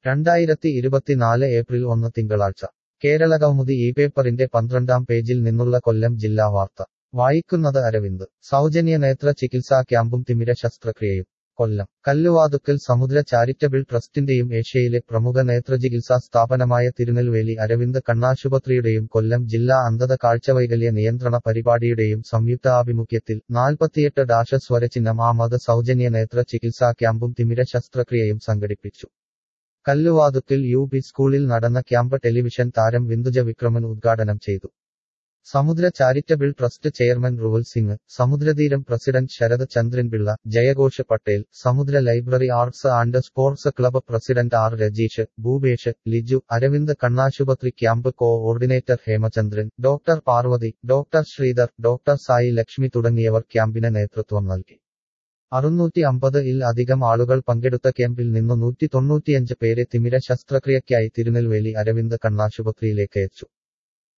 രണ്ടായിരത്തി ഇരുപത്തിനാല് ഏപ്രിൽ ഒന്ന് തിങ്കളാഴ്ച കേരളകൗമുദി ഈ പേപ്പറിന്റെ പന്ത്രണ്ടാം പേജിൽ നിന്നുള്ള കൊല്ലം ജില്ലാ വാർത്ത വായിക്കുന്നത് അരവിന്ദ് സൗജന്യ നേത്ര ചികിത്സാ ക്യാമ്പും തിമിര ശസ്ത്രക്രിയയും കൊല്ലം കല്ലുവാതുക്കൽ സമുദ്ര ചാരിറ്റബിൾ ട്രസ്റ്റിന്റെയും ഏഷ്യയിലെ പ്രമുഖ നേത്രചികിത്സാ സ്ഥാപനമായ തിരുനെൽവേലി അരവിന്ദ് കണ്ണാശുപത്രിയുടെയും കൊല്ലം ജില്ലാ അന്ധത കാഴ്ചവൈകല്യ നിയന്ത്രണ പരിപാടിയുടെയും സംയുക്ത ആഭിമുഖ്യത്തിൽ നാൽപ്പത്തിയെട്ട് ഡാഷ സ്വരചിഹ്നം ആമത് സൗജന്യ നേത്ര ചികിത്സാ ക്യാമ്പും തിമിര ശസ്ത്രക്രിയയും സംഘടിപ്പിച്ചു കല്ലുവാതുക്കൽ യു പി സ്കൂളിൽ നടന്ന ക്യാമ്പ് ടെലിവിഷൻ താരം വിന്ദുജ വിക്രമൻ ഉദ്ഘാടനം ചെയ്തു Samudra charitable trust chairman Ruval Singh സമുദ്രതീരം പ്രസിഡന്റ് ശരത് ചന്ദ്രൻ പിള്ള ജയഘോഷ് Patel Samudra library arts and sports club president R Rajeesh Bhupesh Liju Aravind കണ്ണാശുപത്രി camp coordinator Hemachandran doctor Parvathi doctor Sridhar doctor Sai Lakshmi തുടങ്ങിയവർ ക്യാമ്പിന് നേതൃത്വം നൽകി അറുന്നൂറ്റി അമ്പത് ഇൽ അധികം ആളുകൾ പങ്കെടുത്ത ക്യാമ്പിൽ നിന്ന് നൂറ്റി തൊണ്ണൂറ്റിയഞ്ച് പേരെ തിമിര ശസ്ത്രക്രിയയ്ക്കായി തിരുനെൽവേലി അരവിന്ദ് കണ്ണാശുപത്രിയിലേക്ക് അയച്ചു